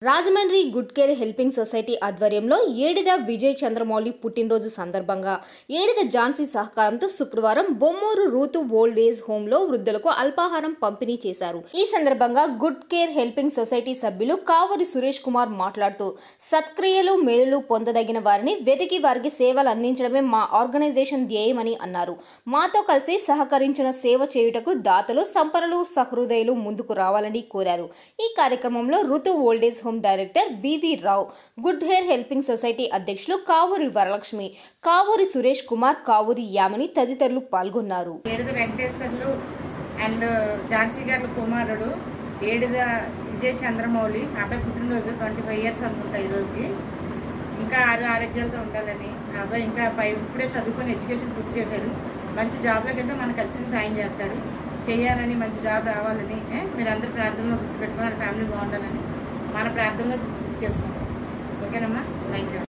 Rajahmundry good care helping society ఆధ్వర్యంలో ఏడిద విజయ్ చంద్రమౌళి పుట్టినరోజు సందర్భంగా ఏడిద ఝాన్సీ సహకారంతో శుక్రవారం Bommuru Ruth old age home లో వృద్ధులకు అల్పాహారం పంపిణీ చేశారు ఈ సందర్భంగా గుడ్ కేర్ హెల్పింగ్ సొసైటీ సభ్యులు కావరి సురేష్ కుమార్ మాట్లాడుతూ సత్క్రియలు మేలులు పొందదగిన వారిని వెతికి వారికి సేవలు అందించడమే మా ఆర్గనైజేషన్ ధ్యేయమని అన్నారు మాతో కలిసి సహకరించిన సేవ చేయుటకు దాతలు సంపన్నులు సహృదయులు ముందుకు రావాలని కోరారు ఈ కార్యక్రమంలో Ruth old age home director BV Rao good hair helping society అధ్యక్షులు కావూరి వరలక్ష్మి కావూరి సురేష్ కుమార్ కావూరి యామిని తదితరులు పాల్గొన్నారు ఏడుద వెంకటేశ్వర్లు అండ్ ఝాన్సీ గారి కుమారుడు ఏడుద విజయ్ చంద్రమౌళి ఆ అబ్బాయి పుట్టినరోజు ట్వంటీ ఫైవ్ ఇయర్స్ అనుకుంటా ఈ రోజుకి ఇంకా ఆరు ఆరోగ్యాలతో ఉండాలని ఆ అబ్బాయి ఇంకా పై ఇప్పుడే చదువుకొని ఎడ్యుకేషన్ పూర్తి చేశాడు మంచి జాబ్లోకి అయితే మనకు ఖచ్చితంగా సాయం చేస్తాడు చేయాలని మంచి జాబ్ రావాలని ఏ, మీరందరూ ప్రార్థనలో గుర్తుపెట్టుకోవాలి ఫ్యామిలీ బాగుండాలని మన ప్రార్థనలో చేసుకుంటాం ఓకేనమ్మా థ్యాంక్ యూ